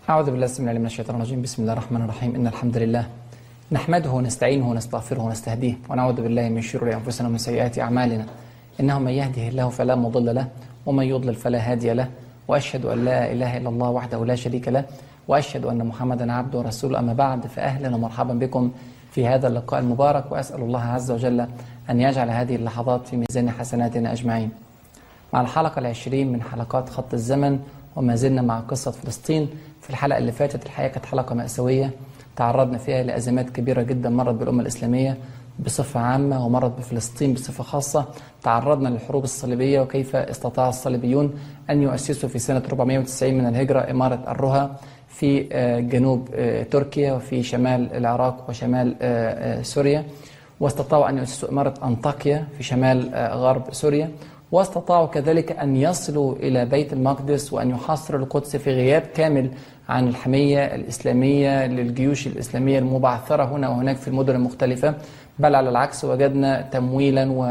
أعوذ بالله السميع العليم من الشيطان الرجيم بسم الله الرحمن الرحيم إن الحمد لله نحمده ونستعينه ونستغفره ونستهديه ونعوذ بالله من شرور أنفسنا ومن سيئات أعمالنا إنه من يهده الله فلا مضل له ومن يضلل فلا هادي له وأشهد أن لا إله إلا الله وحده لا شريك له وأشهد أن محمدا عبده ورسوله أما بعد فأهلا ومرحبا بكم في هذا اللقاء المبارك وأسأل الله عز وجل أن يجعل هذه اللحظات في ميزان حسناتنا أجمعين مع الحلقة العشرين من حلقات خط الزمن وما زلنا مع قصة فلسطين في الحلقة اللي فاتت الحقيقة كانت حلقة مأساوية تعرضنا فيها لأزمات كبيرة جدا مرت بالأمة الإسلامية بصفة عامة ومرت بفلسطين بصفة خاصة تعرضنا للحروب الصليبية وكيف استطاع الصليبيون أن يؤسسوا في سنة 490 من الهجرة إمارة الرها في جنوب تركيا وفي شمال العراق وشمال سوريا واستطاعوا أن يؤسسوا إمارة أنطاكيا في شمال غرب سوريا واستطاعوا كذلك أن يصلوا إلى بيت المقدس وأن يحاصروا القدس في غياب كامل عن الحمية الإسلامية للجيوش الإسلامية المبعثرة هنا وهناك في المدن المختلفة بل على العكس وجدنا تمويلا و...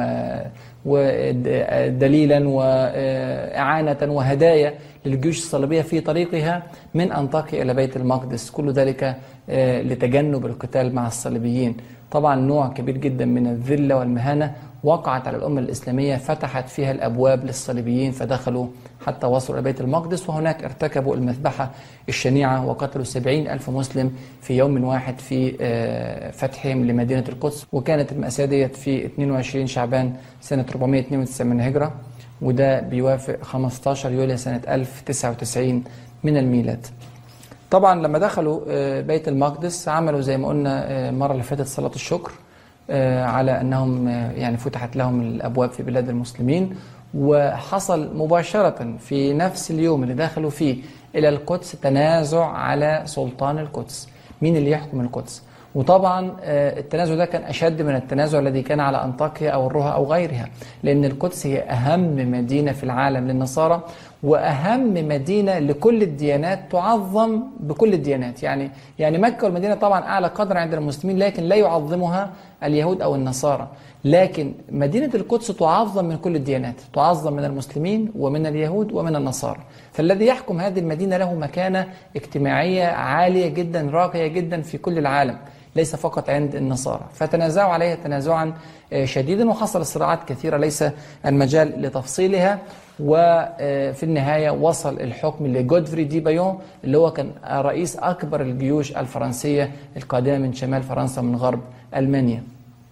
ودليلا وإعانة وهدايا للجيوش الصليبية في طريقها من أنطاكيا إلى بيت المقدس كل ذلك لتجنب القتال مع الصليبيين طبعا نوع كبير جدا من الذلة والمهانة وقعت على الأمة الإسلامية فتحت فيها الأبواب للصليبيين فدخلوا حتى وصلوا إلى بيت المقدس وهناك ارتكبوا المذبحة الشنيعة وقتلوا سبعين ألف مسلم في يوم واحد في فتحهم لمدينة القدس وكانت المأساة ديت في 22 شعبان سنة 492 من الهجرة وده بيوافق 15 يوليو سنة 1099 من الميلاد طبعا لما دخلوا بيت المقدس عملوا زي ما قلنا المرة اللي فاتت صلاة الشكر على أنهم يعني فتحت لهم الأبواب في بلاد المسلمين وحصل مباشرة في نفس اليوم اللي دخلوا فيه إلى القدس تنازع على سلطان القدس مين اللي يحكم القدس وطبعا التنازع ده كان أشد من التنازع الذي كان على أنطاكيا أو الرها أو غيرها لأن القدس هي أهم مدينة في العالم للنصارى وأهم مدينة لكل الديانات تعظم بكل الديانات يعني يعني مكة والمدينة طبعا أعلى قدر عند المسلمين لكن لا يعظمها اليهود أو النصارى لكن مدينة القدس تعظم من كل الديانات تعظم من المسلمين ومن اليهود ومن النصارى فالذي يحكم هذه المدينة له مكانة اجتماعية عالية جدا راقية جدا في كل العالم ليس فقط عند النصارى فتنازعوا عليها تنازعا شديدا وحصل صراعات كثيرة ليس المجال لتفصيلها وفي النهاية وصل الحكم لجودفري دي بايون اللي هو كان رئيس أكبر الجيوش الفرنسية القادمة من شمال فرنسا من غرب ألمانيا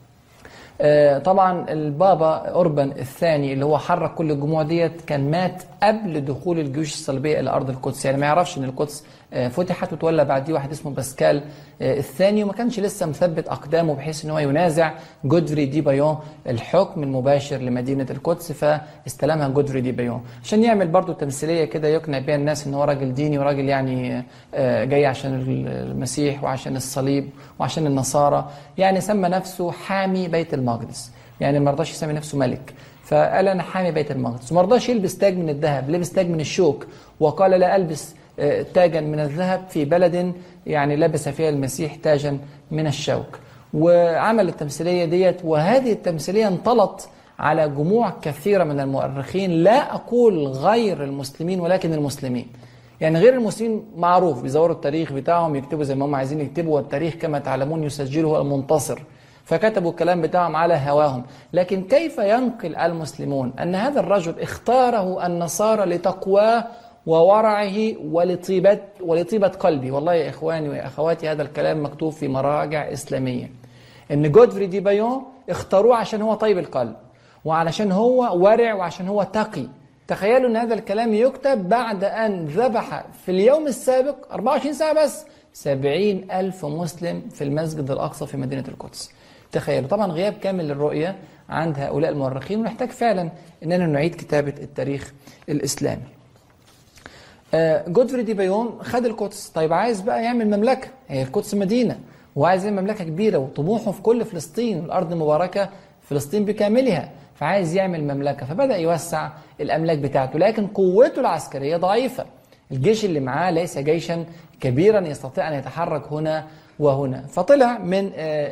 طبعا البابا أوربان الثاني اللي هو حرك كل الجموع ديت كان مات قبل دخول الجيوش الصليبية إلى أرض القدس يعني ما يعرفش أن القدس فتحت وتولى بعديه واحد اسمه باسكال الثاني وما كانش لسه مثبت أقدامه بحيث أن هو ينازع جودفري دي بايون الحكم المباشر لمدينة القدس فاستلمها جودفري دي بايون عشان يعمل برضه تمثيلية كده يقنع بيها الناس أن هو راجل ديني وراجل يعني جاي عشان المسيح وعشان الصليب وعشان النصارى يعني سمى نفسه حامي بيت المقدس يعني ما رضاش يسمي نفسه ملك فقال انا حامي بيت المقدس وما رضاش يلبس تاج من الذهب لبس تاج من الشوك وقال لا البس تاجا من الذهب في بلد يعني لبس فيها المسيح تاجا من الشوك وعمل التمثيليه ديت وهذه التمثيليه انطلت على جموع كثيره من المؤرخين لا اقول غير المسلمين ولكن المسلمين يعني غير المسلمين معروف بيزوروا التاريخ بتاعهم يكتبوا زي ما هم عايزين يكتبوا والتاريخ كما تعلمون يسجله المنتصر فكتبوا الكلام بتاعهم على هواهم لكن كيف ينقل المسلمون أن هذا الرجل اختاره النصارى لتقواه وورعه ولطيبة, ولطيبة قلبي والله يا إخواني وأخواتي هذا الكلام مكتوب في مراجع إسلامية أن جودفري دي بايون اختاروه عشان هو طيب القلب وعلشان هو ورع وعشان هو تقي تخيلوا أن هذا الكلام يكتب بعد أن ذبح في اليوم السابق 24 ساعة بس سبعين ألف مسلم في المسجد الأقصى في مدينة القدس تخيلوا طبعا غياب كامل للرؤية عند هؤلاء المؤرخين ونحتاج فعلا أننا نعيد كتابة التاريخ الإسلامي جودفري دي بايون خد القدس طيب عايز بقى يعمل مملكة هي القدس مدينة وعايز يعمل مملكة كبيرة وطموحه في كل فلسطين الأرض المباركة فلسطين بكاملها فعايز يعمل مملكة فبدأ يوسع الأملاك بتاعته لكن قوته العسكرية ضعيفة الجيش اللي معاه ليس جيشا كبيرا يستطيع أن يتحرك هنا وهنا فطلع من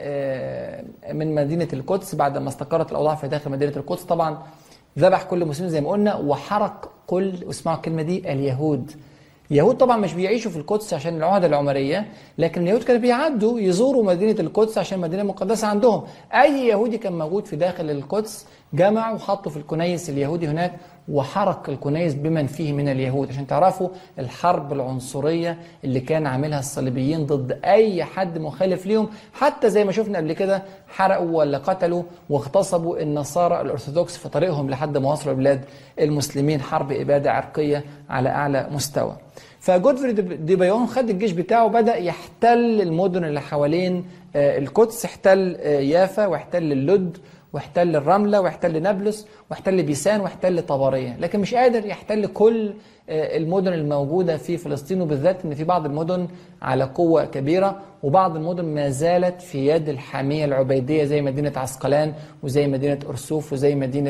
من مدينة القدس بعد ما استقرت الأوضاع في داخل مدينة القدس طبعا ذبح كل مسلم زي ما قلنا وحرق كل واسمعوا الكلمة دي اليهود اليهود طبعا مش بيعيشوا في القدس عشان العهدة العمرية لكن اليهود كانوا بيعدوا يزوروا مدينة القدس عشان المدينة المقدسة عندهم أي يهودي كان موجود في داخل القدس جمع وحطوا في الكنيس اليهودي هناك وحرق الكنيس بمن فيه من اليهود عشان تعرفوا الحرب العنصرية اللي كان عاملها الصليبيين ضد أي حد مخالف ليهم حتى زي ما شفنا قبل كده حرقوا ولا قتلوا واغتصبوا النصارى الأرثوذكس في طريقهم لحد ما وصلوا بلاد المسلمين حرب إبادة عرقية على أعلى مستوى فجودفري دي بايون خد الجيش بتاعه وبدأ يحتل المدن اللي حوالين القدس احتل يافا واحتل اللد واحتل الرملة واحتل نابلس واحتل بيسان واحتل طبرية لكن مش قادر يحتل كل المدن الموجودة في فلسطين وبالذات ان في بعض المدن على قوة كبيرة وبعض المدن ما زالت في يد الحامية العبيدية زي مدينة عسقلان وزي مدينة أرسوف وزي مدينة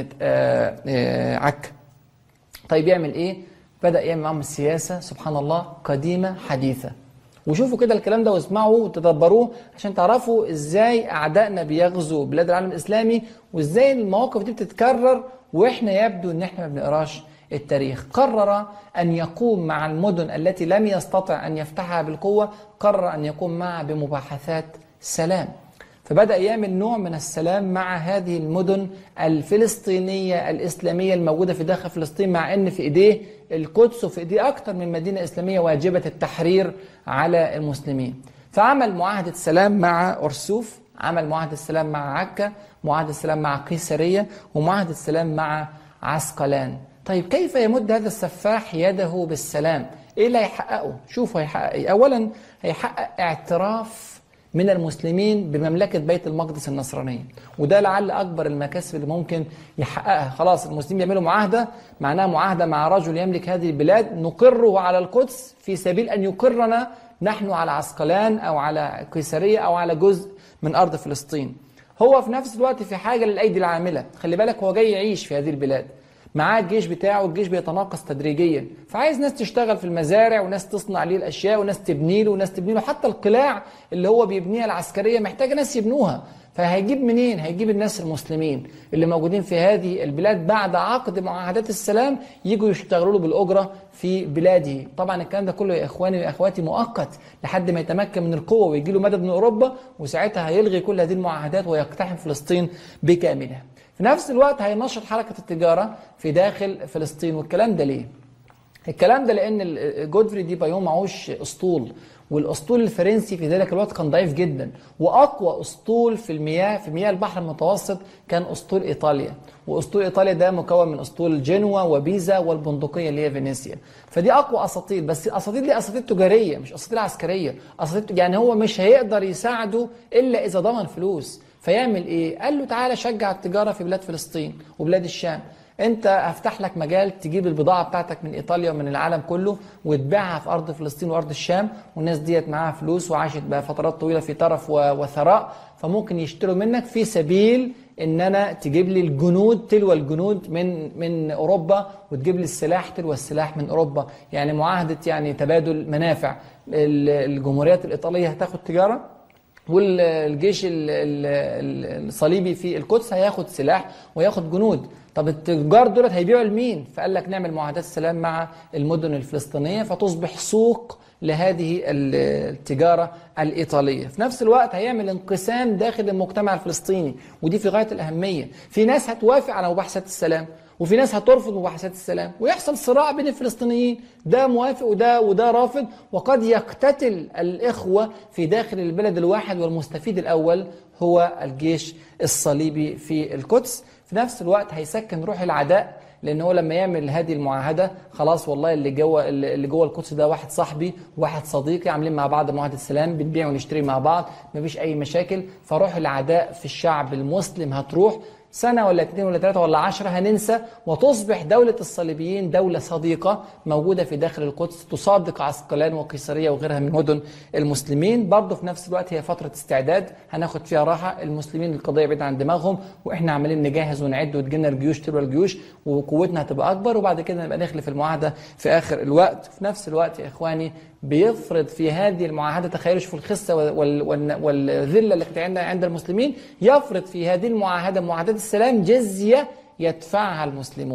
عكا طيب يعمل ايه؟ بدأ يعمل معاهم السياسة سبحان الله قديمة حديثة وشوفوا كده الكلام ده واسمعوا وتدبروه عشان تعرفوا ازاي اعدائنا بيغزوا بلاد العالم الاسلامي وازاي المواقف دي بتتكرر واحنا يبدو ان احنا ما بنقراش التاريخ قرر ان يقوم مع المدن التي لم يستطع ان يفتحها بالقوه قرر ان يقوم معها بمباحثات سلام فبدأ يعمل نوع من السلام مع هذه المدن الفلسطينية الإسلامية الموجودة في داخل فلسطين مع أن في إيديه القدس وفي إيديه أكثر من مدينة إسلامية واجبة التحرير على المسلمين فعمل معاهدة سلام مع أرسوف عمل معاهدة سلام مع عكا معاهدة سلام مع قيسرية ومعاهدة سلام مع عسقلان طيب كيف يمد هذا السفاح يده بالسلام ايه اللي هيحققه شوفوا هيحقق ايه اولا هيحقق اعتراف من المسلمين بمملكة بيت المقدس النصرانية وده لعل أكبر المكاسب اللي ممكن يحققها خلاص المسلمين يعملوا معاهدة معناها معاهدة مع رجل يملك هذه البلاد نقره على القدس في سبيل أن يقرنا نحن على عسقلان أو على قيسرية أو على جزء من أرض فلسطين هو في نفس الوقت في حاجة للأيدي العاملة خلي بالك هو جاي يعيش في هذه البلاد معاه الجيش بتاعه الجيش بيتناقص تدريجيا فعايز ناس تشتغل في المزارع وناس تصنع ليه الاشياء وناس تبني له وناس تبني له حتى القلاع اللي هو بيبنيها العسكريه محتاجه ناس يبنوها فهيجيب منين هيجيب الناس المسلمين اللي موجودين في هذه البلاد بعد عقد معاهدات السلام يجوا يشتغلوا له بالاجره في بلاده طبعا الكلام ده كله يا اخواني واخواتي مؤقت لحد ما يتمكن من القوه ويجي له مدد من اوروبا وساعتها هيلغي كل هذه المعاهدات ويقتحم فلسطين بكاملها في نفس الوقت هينشط حركة التجارة في داخل فلسطين والكلام ده ليه؟ الكلام ده لأن جودفري دي بايون معهوش أسطول والأسطول الفرنسي في ذلك الوقت كان ضعيف جدا وأقوى أسطول في المياه في مياه البحر المتوسط كان أسطول إيطاليا وأسطول إيطاليا ده مكون من أسطول جنوة وبيزا والبندقية اللي هي فينيسيا فدي أقوى أساطيل بس الأساطيل دي أساطيل تجارية مش أساطيل عسكرية أساطيل يعني هو مش هيقدر يساعده إلا إذا ضمن فلوس فيعمل ايه؟ قال له تعالى شجع التجاره في بلاد فلسطين وبلاد الشام. انت هفتح لك مجال تجيب البضاعه بتاعتك من ايطاليا ومن العالم كله وتبيعها في ارض فلسطين وارض الشام والناس ديت معاها فلوس وعاشت بقى فترات طويله في ترف وثراء فممكن يشتروا منك في سبيل ان انا تجيب لي الجنود تلو الجنود من من اوروبا وتجيب لي السلاح تلو السلاح من اوروبا يعني معاهده يعني تبادل منافع الجمهوريات الايطاليه هتاخد تجاره والجيش الصليبي في القدس هياخد سلاح وياخد جنود طب التجار دولت هيبيعوا لمين فقال لك نعمل معاهدات سلام مع المدن الفلسطينيه فتصبح سوق لهذه التجاره الايطاليه في نفس الوقت هيعمل انقسام داخل المجتمع الفلسطيني ودي في غايه الاهميه في ناس هتوافق على مباحثات السلام وفي ناس هترفض مباحثات السلام ويحصل صراع بين الفلسطينيين ده موافق وده وده رافض وقد يقتتل الإخوة في داخل البلد الواحد والمستفيد الأول هو الجيش الصليبي في القدس في نفس الوقت هيسكن روح العداء لان هو لما يعمل هذه المعاهده خلاص والله اللي جوه اللي جوه القدس ده واحد صاحبي واحد صديقي عاملين مع بعض معاهده سلام بنبيع ونشتري مع بعض مفيش اي مشاكل فروح العداء في الشعب المسلم هتروح سنة ولا اثنين ولا ثلاثة ولا عشرة هننسى وتصبح دولة الصليبيين دولة صديقة موجودة في داخل القدس تصادق عسقلان وقيصرية وغيرها من مدن المسلمين برضه في نفس الوقت هي فترة استعداد هناخد فيها راحة المسلمين القضية بعيدة عن دماغهم وإحنا عمالين نجهز ونعد وتجينا الجيوش تلو الجيوش وقوتنا هتبقى أكبر وبعد كده نبقى نخلف المعاهدة في آخر الوقت في نفس الوقت يا إخواني بيفرض في هذه المعاهدة تخيلوا شوفوا الخسة وال- وال- والذلة اللي كانت عند عند المسلمين يفرض في هذه المعاهدة معاهدة السلام جزية يدفعها المسلمون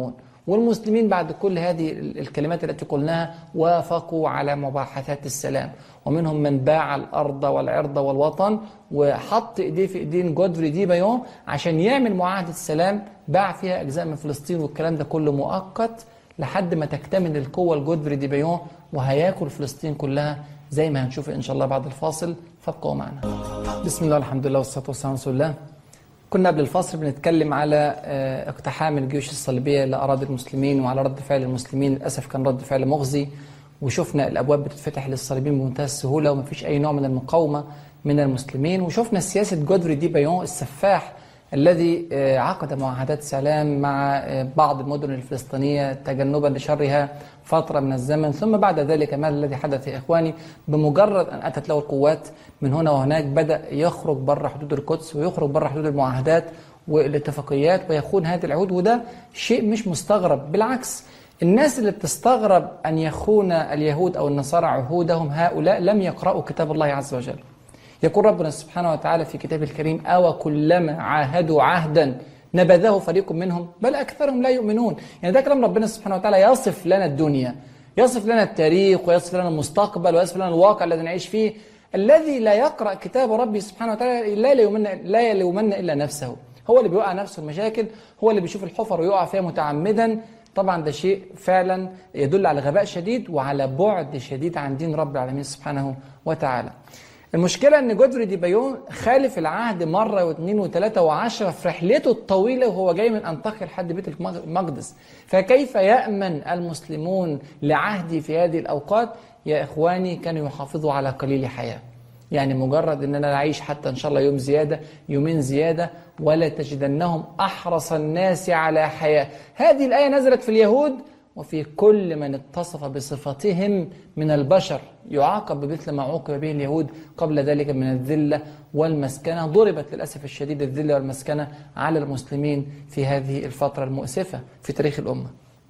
والمسلمين بعد كل هذه الكلمات التي قلناها وافقوا على مباحثات السلام ومنهم من باع الأرض والعرض والوطن وحط إيديه في إيدين جودفري دي بايون عشان يعمل معاهدة السلام باع فيها أجزاء من فلسطين والكلام ده كله مؤقت لحد ما تكتمل القوة لجودفري دي بايون وهياكل فلسطين كلها زي ما هنشوف إن شاء الله بعد الفاصل فابقوا معنا بسم الله الحمد لله والصلاة والسلام على رسول الله كنا قبل الفاصل بنتكلم على اقتحام الجيوش الصليبية لأراضي المسلمين وعلى رد فعل المسلمين للأسف كان رد فعل مخزي وشفنا الابواب بتتفتح للصليبيين بمنتهى السهوله ومفيش اي نوع من المقاومه من المسلمين وشفنا سياسه جودفري دي بايون السفاح الذي عقد معاهدات سلام مع بعض المدن الفلسطينيه تجنبا لشرها فتره من الزمن ثم بعد ذلك ما الذي حدث يا اخواني بمجرد ان اتت له القوات من هنا وهناك بدا يخرج بره حدود القدس ويخرج بره حدود المعاهدات والاتفاقيات ويخون هذه العهود وده شيء مش مستغرب بالعكس الناس اللي بتستغرب أن يخون اليهود أو النصارى عهودهم هؤلاء لم يقرأوا كتاب الله عز وجل يقول ربنا سبحانه وتعالى في كتابه الكريم أو كلما عاهدوا عهدا نبذه فريق منهم بل أكثرهم لا يؤمنون يعني ده كلام ربنا سبحانه وتعالى يصف لنا الدنيا يصف لنا التاريخ ويصف لنا المستقبل ويصف لنا الواقع الذي نعيش فيه الذي لا يقرأ كتاب ربي سبحانه وتعالى لا يلومن لا يلومن إلا نفسه هو اللي بيوقع نفسه المشاكل هو اللي بيشوف الحفر ويقع فيها متعمدا طبعا ده شيء فعلا يدل على غباء شديد وعلى بعد شديد عن دين رب العالمين سبحانه وتعالى المشكلة ان جودفري دي بايون خالف العهد مرة واثنين وثلاثة وعشرة في رحلته الطويلة وهو جاي من أنطاكيا لحد بيت المقدس فكيف يأمن المسلمون لعهدي في هذه الأوقات يا إخواني كانوا يحافظوا على قليل حياة يعني مجرد ان انا اعيش حتى ان شاء الله يوم زياده يومين زياده ولا تجدنهم احرص الناس على حياه هذه الايه نزلت في اليهود وفي كل من اتصف بصفتهم من البشر يعاقب بمثل ما عوقب به اليهود قبل ذلك من الذله والمسكنه ضربت للاسف الشديد الذله والمسكنه على المسلمين في هذه الفتره المؤسفه في تاريخ الامه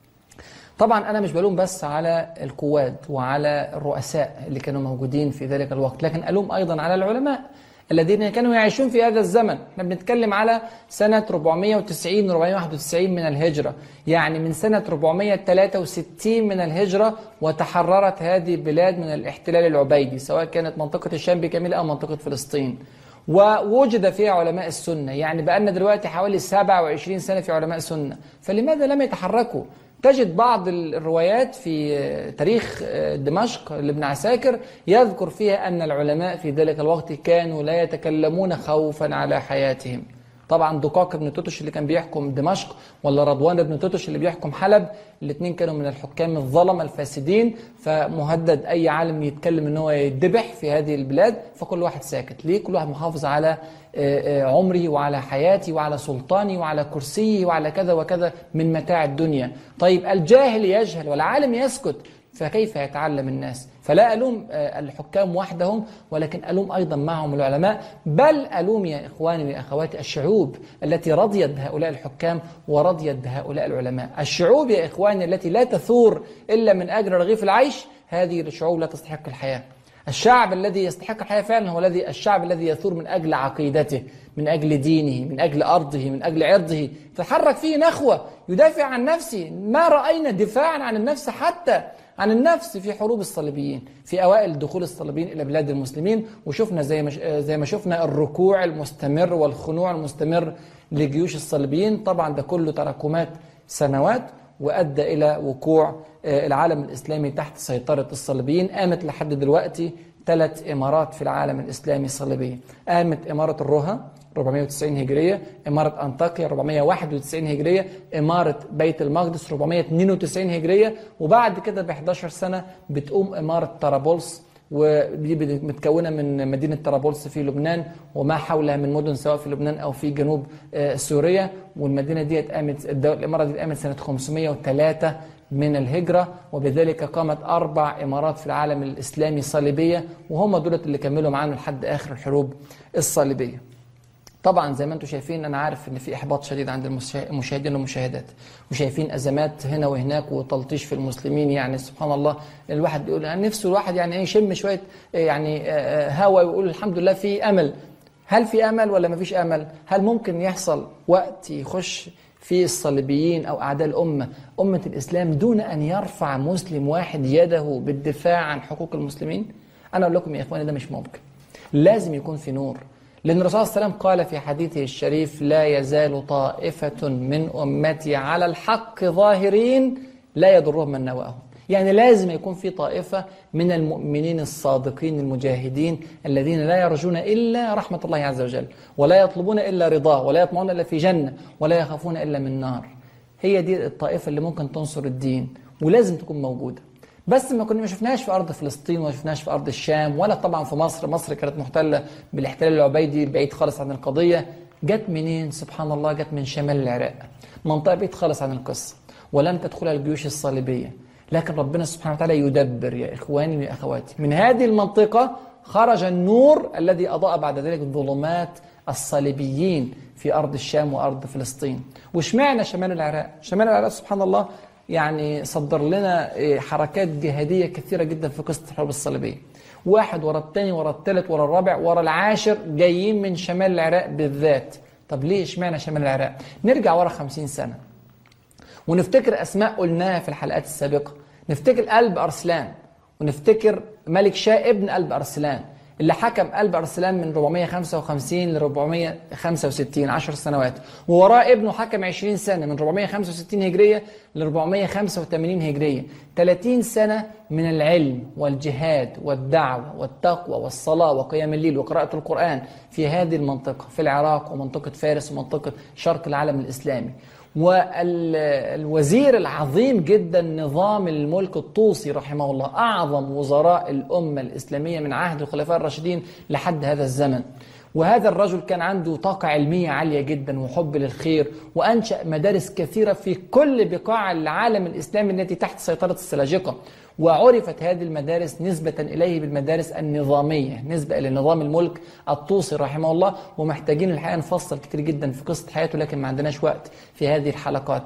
طبعا أنا مش بلوم بس على القواد وعلى الرؤساء اللي كانوا موجودين في ذلك الوقت لكن ألوم أيضا على العلماء الذين كانوا يعيشون في هذا الزمن احنا بنتكلم على سنة 490 491 من الهجرة يعني من سنة 463 من الهجرة وتحررت هذه البلاد من الاحتلال العبيدي سواء كانت منطقة الشام بكاملها أو منطقة فلسطين ووجد فيها علماء السنة يعني بقالنا دلوقتي حوالي 27 سنة في علماء سنة فلماذا لم يتحركوا تجد بعض الروايات في تاريخ دمشق لابن عساكر يذكر فيها أن العلماء في ذلك الوقت كانوا لا يتكلمون خوفا على حياتهم طبعا دقاق بن توتش اللي كان بيحكم دمشق ولا رضوان بن توتش اللي بيحكم حلب الاثنين كانوا من الحكام الظلمة الفاسدين فمهدد أي عالم يتكلم ان هو يدبح في هذه البلاد فكل واحد ساكت ليه كل واحد محافظ على عمري وعلى حياتي وعلى سلطاني وعلى كرسيي وعلى كذا وكذا من متاع الدنيا طيب الجاهل يجهل والعالم يسكت فكيف يتعلم الناس فلا ألوم الحكام وحدهم ولكن ألوم أيضا معهم العلماء بل ألوم يا إخواني وأخواتي الشعوب التي رضيت بهؤلاء الحكام ورضيت بهؤلاء العلماء الشعوب يا إخواني التي لا تثور إلا من أجل رغيف العيش هذه الشعوب لا تستحق الحياة الشعب الذي يستحق الحياة فعلا هو الذي الشعب الذي يثور من أجل عقيدته من أجل دينه من أجل أرضه من أجل عرضه تحرك فيه نخوة يدافع عن نفسه ما رأينا دفاعا عن النفس حتى عن النفس في حروب الصليبيين في أوائل دخول الصليبيين إلى بلاد المسلمين وشفنا زي ما زي ما شفنا الركوع المستمر والخنوع المستمر لجيوش الصليبيين طبعا ده كله تراكمات سنوات وأدى إلى وقوع العالم الإسلامي تحت سيطرة الصليبيين قامت لحد دلوقتي ثلاث إمارات في العالم الإسلامي الصليبي قامت إمارة الروها 490 هجرية إمارة أنطاكيا 491 هجرية إمارة بيت المقدس 492 هجرية وبعد كده ب 11 سنة بتقوم إمارة طرابلس ودي متكونة من مدينة طرابلس في لبنان وما حولها من مدن سواء في لبنان أو في جنوب سوريا والمدينة دي قامت الإمارة دي قامت سنة 503 من الهجرة وبذلك قامت أربع إمارات في العالم الإسلامي صليبية وهم دولة اللي كملوا معانا لحد آخر الحروب الصليبية طبعا زي ما انتم شايفين انا عارف ان في احباط شديد عند المشاهدين والمشاهدات وشايفين ازمات هنا وهناك وتلطيش في المسلمين يعني سبحان الله الواحد بيقول نفسه الواحد يعني ايه يشم شويه يعني هوا ويقول الحمد لله في امل هل في أمل ولا ما فيش أمل هل ممكن يحصل وقت يخش في الصليبيين أو أعداء الأمة أمة الإسلام دون أن يرفع مسلم واحد يده بالدفاع عن حقوق المسلمين أنا أقول لكم يا إخواني ده مش ممكن لازم يكون في نور لأن الرسول صلى الله عليه وسلم قال في حديثه الشريف لا يزال طائفة من أمتي على الحق ظاهرين لا يضرهم من نواهم يعني لازم يكون في طائفة من المؤمنين الصادقين المجاهدين الذين لا يرجون إلا رحمة الله عز وجل ولا يطلبون إلا رضاه ولا يطمعون إلا في جنة ولا يخافون إلا من نار هي دي الطائفة اللي ممكن تنصر الدين ولازم تكون موجودة بس ما كنا ما شفناش في أرض فلسطين وما شفناش في أرض الشام ولا طبعا في مصر مصر كانت محتلة بالاحتلال العبيدي بعيد خالص عن القضية جت منين سبحان الله جت من شمال العراق منطقة بعيد خالص عن القصة ولم تدخلها الجيوش الصليبية لكن ربنا سبحانه وتعالى يدبر يا إخواني ويا أخواتي من هذه المنطقة خرج النور الذي أضاء بعد ذلك ظلمات الصليبيين في أرض الشام وأرض فلسطين واشمعنى شمال العراق شمال العراق سبحان الله يعني صدر لنا حركات جهادية كثيرة جدا في قصة الحرب الصليبية واحد ورا الثاني ورا الثالث ورا الرابع ورا العاشر جايين من شمال العراق بالذات طب ليه اشمعنى شمال العراق نرجع ورا خمسين سنة ونفتكر أسماء قلناها في الحلقات السابقة نفتكر قلب أرسلان ونفتكر ملك شاه ابن قلب أرسلان اللي حكم قلب أرسلان من 455 ل 465 10 سنوات ووراه ابنه حكم 20 سنة من 465 هجرية ل 485 هجرية 30 سنة من العلم والجهاد والدعوة والتقوى والصلاة وقيام الليل وقراءة القرآن في هذه المنطقة في العراق ومنطقة فارس ومنطقة شرق العالم الإسلامي والوزير العظيم جدا نظام الملك الطوسي رحمه الله أعظم وزراء الأمة الإسلامية من عهد الخلفاء الراشدين لحد هذا الزمن وهذا الرجل كان عنده طاقة علمية عالية جدا وحب للخير وأنشأ مدارس كثيرة في كل بقاع العالم الإسلامي التي تحت سيطرة السلاجقة وعرفت هذه المدارس نسبة إليه بالمدارس النظامية نسبة إلى نظام الملك الطوسي رحمه الله ومحتاجين الحقيقة نفصل كتير جدا في قصة حياته لكن ما عندناش وقت في هذه الحلقات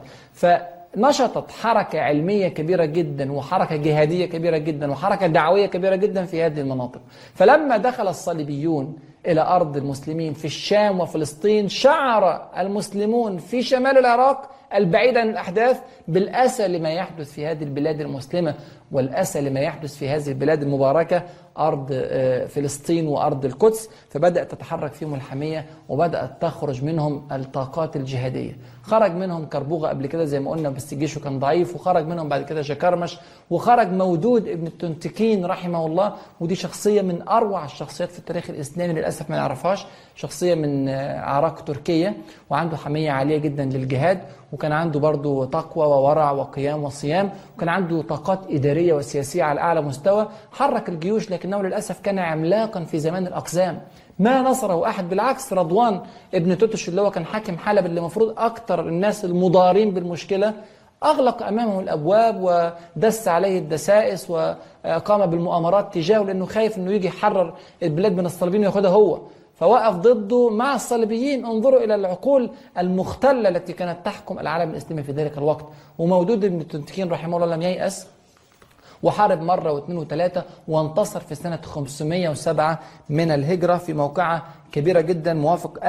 فنشطت حركة علمية كبيرة جدا وحركة جهادية كبيرة جدا وحركة دعوية كبيرة جدا في هذه المناطق فلما دخل الصليبيون إلى أرض المسلمين في الشام وفلسطين شعر المسلمون في شمال العراق البعيد عن الأحداث بالأسى لما يحدث في هذه البلاد المسلمة والأسى لما يحدث في هذه البلاد المباركة أرض فلسطين وأرض القدس فبدأت تتحرك فيهم الحمية وبدأت تخرج منهم الطاقات الجهادية خرج منهم كربوغة قبل كده زي ما قلنا بس جيشه كان ضعيف وخرج منهم بعد كده جكرمش وخرج مودود ابن التنتكين رحمه الله ودي شخصية من أروع الشخصيات في التاريخ الإسلامي للأسف ما نعرفهاش شخصية من عراق تركيا وعنده حمية عالية جدا للجهاد وكان عنده برضه تقوى وورع وقيام وصيام وكان عنده طاقات إدارية وسياسية على أعلى مستوى حرك الجيوش لكنه للأسف كان عملاقا في زمان الأقزام ما نصره أحد بالعكس رضوان ابن توتش اللي هو كان حاكم حلب اللي المفروض أكتر الناس المضارين بالمشكلة أغلق أمامه الأبواب ودس عليه الدسائس وقام بالمؤامرات تجاهه لأنه خايف أنه يجي يحرر البلاد من الصليبيين وياخدها هو فوقف ضده مع الصليبيين انظروا إلى العقول المختلة التي كانت تحكم العالم الإسلامي في ذلك الوقت ومودود بن التنتكين رحمه الله لم ييأس وحارب مرة واثنين وثلاثة وانتصر في سنة 507 من الهجرة في موقعة كبيرة جدا موافق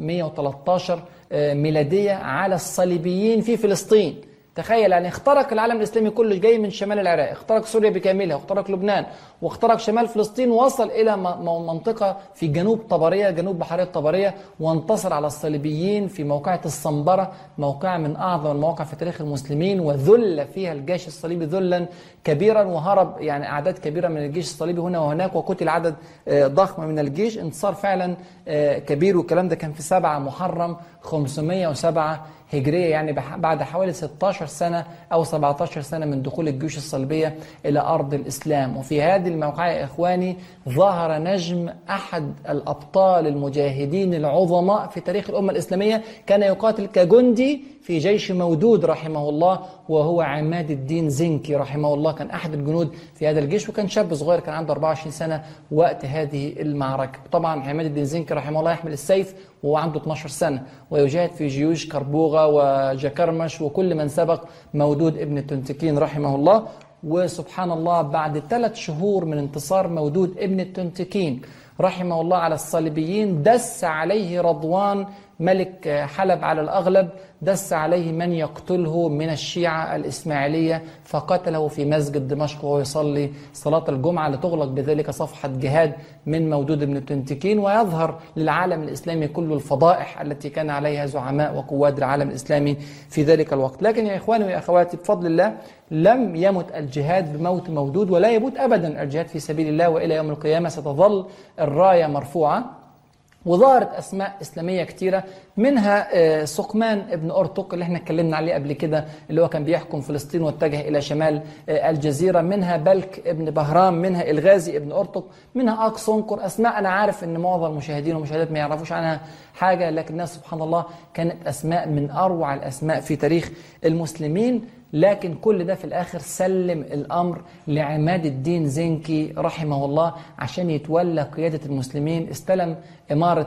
1113 ميلادية على الصليبيين في فلسطين تخيل يعني اخترق العالم الاسلامي كله جاي من شمال العراق اخترق سوريا بكاملها واخترق لبنان واخترق شمال فلسطين ووصل الى منطقه في جنوب طبريه جنوب بحريه طبريه وانتصر على الصليبيين في موقعه الصنبره موقعه من اعظم المواقع في تاريخ المسلمين وذل فيها الجيش الصليبي ذلا كبيرا وهرب يعني اعداد كبيره من الجيش الصليبي هنا وهناك وقتل عدد ضخم من الجيش انتصار فعلا كبير والكلام ده كان في 7 محرم 507 هجرية يعني بعد حوالي 16 سنة أو 17 سنة من دخول الجيوش الصليبية إلى أرض الإسلام وفي هذه الموقعة يا إخواني ظهر نجم أحد الأبطال المجاهدين العظماء في تاريخ الأمة الإسلامية كان يقاتل كجندي في جيش مودود رحمه الله وهو عماد الدين زنكي رحمه الله كان أحد الجنود في هذا الجيش وكان شاب صغير كان عنده 24 سنة وقت هذه المعركة طبعا عماد الدين زنكي رحمه الله يحمل السيف وهو عنده 12 سنة ويجاهد في جيوش كربوغة وجكرمش وكل من سبق مودود ابن التنتكين رحمه الله وسبحان الله بعد ثلاث شهور من انتصار مودود ابن التنتكين رحمه الله على الصليبيين دس عليه رضوان ملك حلب على الأغلب دس عليه من يقتله من الشيعة الإسماعيلية فقتله في مسجد دمشق وهو يصلي صلاة الجمعة لتغلق بذلك صفحة جهاد من مودود بن تنتكين ويظهر للعالم الإسلامي كل الفضائح التي كان عليها زعماء وقواد العالم الإسلامي في ذلك الوقت لكن يا إخواني ويا أخواتي بفضل الله لم يمت الجهاد بموت مودود ولا يموت أبدا الجهاد في سبيل الله وإلى يوم القيامة ستظل الراية مرفوعة وظهرت أسماء إسلامية كتيرة منها آه، سقمان ابن أرطق اللي احنا اتكلمنا عليه قبل كده اللي هو كان بيحكم فلسطين واتجه إلى شمال آه، الجزيرة منها بلك ابن بهرام منها الغازي ابن أرطق منها أقصنقر أسماء أنا عارف أن معظم المشاهدين والمشاهدات ما يعرفوش عنها حاجة لكنها سبحان الله كانت أسماء من أروع الأسماء في تاريخ المسلمين لكن كل ده في الآخر سلم الأمر لعماد الدين زنكي رحمه الله عشان يتولى قيادة المسلمين استلم إمارة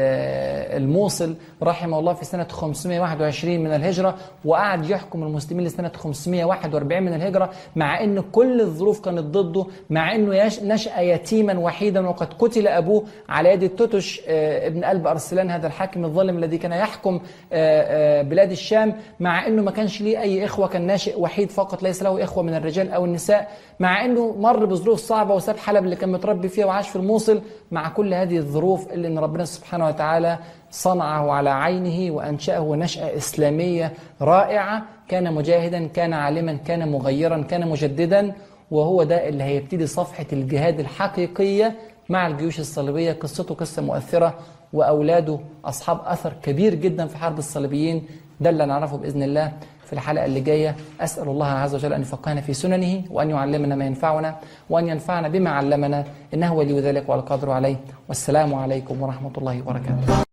الموصل رحمه الله في سنة 521 من الهجرة وقعد يحكم المسلمين لسنة 541 من الهجرة مع أن كل الظروف كانت ضده مع أنه نشأ يتيما وحيدا وقد قتل أبوه على يد التوتش ابن قلب أرسلان هذا الحاكم الظالم الذي كان يحكم بلاد الشام مع أنه ما كانش ليه أي إخوة كان ناشئ وحيد فقط ليس له إخوة من الرجال أو النساء مع أنه مر بظروف صعبة وساب حلب اللي كان متربي فيها وعاش في الموصل مع كل هذه الظروف اللي أن ربنا سبحانه وتعالى صنعه على عينه وأنشأه نشأة إسلامية رائعة كان مجاهدا كان عالما كان مغيرا كان مجددا وهو ده اللي هيبتدي صفحة الجهاد الحقيقية مع الجيوش الصليبية قصته قصة مؤثرة وأولاده أصحاب أثر كبير جدا في حرب الصليبيين ده اللي نعرفه بإذن الله في الحلقة اللي جاية أسأل الله عز وجل أن يفقهنا في سننه وأن يعلمنا ما ينفعنا وأن ينفعنا بما علمنا إنه ولي ذلك والقادر عليه والسلام عليكم ورحمة الله وبركاته